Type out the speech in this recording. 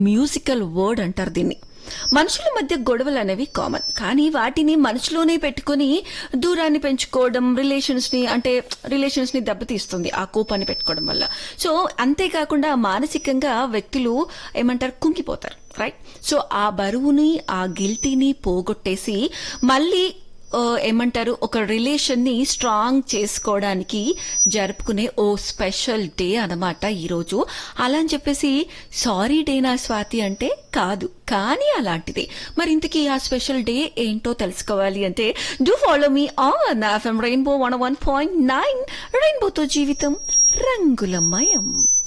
musical word అంటారు దీన్ని మనుషుల మధ్య గొడవలు అనేవి కామన్ కానీ వాటిని మనసులోనే పెట్టుకుని దూరాన్ని పెంచుకోవడం రిలేషన్స్ ని అంటే రిలేషన్స్ ని దెబ్బతీస్తుంది ఆ కోపాన్ని పెట్టుకోవడం వల్ల సో అంతేకాకుండా మానసికంగా వ్యక్తులు ఏమంటారు కుంగిపోతారు రైట్ సో ఆ బరువుని ఆ గిల్టీని పోగొట్టేసి మళ్ళీ ఆ, ఏమంటారు ఒక రిలేషన్ ని స్ట్రాంగ్ చేసుకోవడానికి జరుపుకునే ఓ స్పెషల్ డే అన్నమాట ఈరోజు అలా అని చెప్పేసి సారీ డే నా స్వాతి అంటే కాదు కానీ అలాంటిదే మరి ఇంతకీ ఆ స్పెషల్ డే ఏంటో తెలుసుకోవాలి అంటే do follow me on FM Rainbow one one point nine రెయిన్బోతో జీవితం రంగులమయం